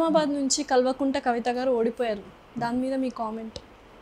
నిజామాబాద్ నుంచి కల్వకుంట కవిత గారు ఓడిపోయారు దాని మీద మీ కామెంట్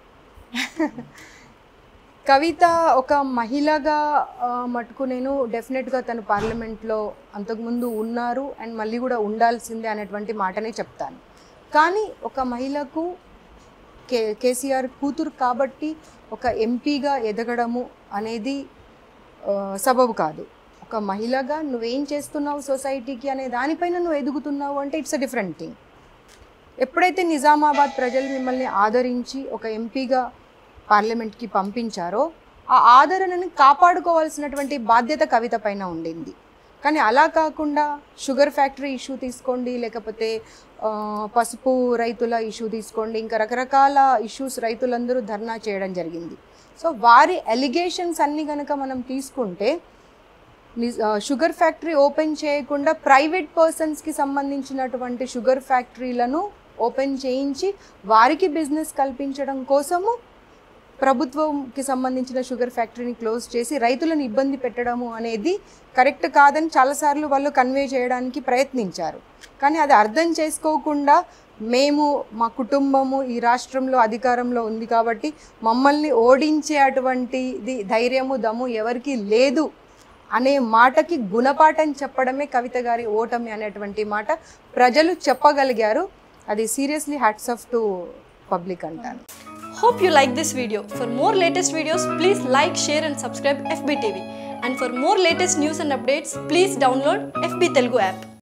కవిత ఒక మహిళగా ఆ, మటుకు నేను డెఫినెట్గా తను పార్లమెంట్లో అంతకుముందు ఉన్నారు అండ్ మళ్ళీ కూడా ఉండాల్సిందే అనేటువంటి మాటనే చెప్తాను కానీ ఒక మహిళకు కే కేసీఆర్ కూతురు కాబట్టి ఒక ఎంపీగా ఎదగడము అనేది ఆ, సబబు కాదు ఒక మహిళగా నువ్వేం చేస్తున్నావు సొసైటీకి అనే దానిపైన నువ్వు ఎదుగుతున్నావు అంటే ఇట్స్ అ డిఫరెంట్ థింగ్ ఎప్పుడైతే నిజామాబాద్ ప్రజలు మిమ్మల్ని ఆదరించి ఒక ఎంపీగా పార్లమెంట్కి పంపించారో ఆ ఆదరణని కాపాడుకోవాల్సినటువంటి బాధ్యత కవిత పైన ఉండింది కానీ అలా కాకుండా షుగర్ ఫ్యాక్టరీ ఇష్యూ తీసుకోండి లేకపోతే ఆ, పసుపు రైతుల ఇష్యూ తీసుకోండి ఇంకా రకరకాల ఇష్యూస్ రైతులందరూ ధర్నా చేయడం జరిగింది సో వారి ఎలిగేషన్స్ అన్నీ కనుక మనం తీసుకుంటే నిజ్- ఆ, షుగర్ ఫ్యాక్టరీ ఓపెన్ చేయకుండా ప్రైవేట్ పర్సన్స్కి సంబంధించినటువంటి షుగర్ ఫ్యాక్టరీలను ఓపెన్ చేయించి వారికి బిజినెస్ కల్పించడం కోసము ప్రభుత్వంకి సంబంధించిన షుగర్ ఫ్యాక్టరీని క్లోజ్ చేసి రైతులను ఇబ్బంది పెట్టడము అనేది కరెక్ట్ కాదని చాలాసార్లు వాళ్ళు కన్వే చేయడానికి ప్రయత్నించారు కానీ అది అర్థం చేసుకోకుండా మేము మా కుటుంబము ఈ రాష్ట్రంలో అధికారంలో ఉంది కాబట్టి మమ్మల్ని ఓడించే అటువంటిది ధైర్యము దమ్ము ఎవరికీ లేదు అనే మాటకి గుణపాఠం చెప్పడమే కవిత గారి ఓటమి అనేటువంటి మాట ప్రజలు చెప్పగలిగారు అది seriously hats off to public అంటాను Hope you like this video. For more latest videos, please like, share and subscribe FB TV. And for more latest news and updates, please download FB Telugu app.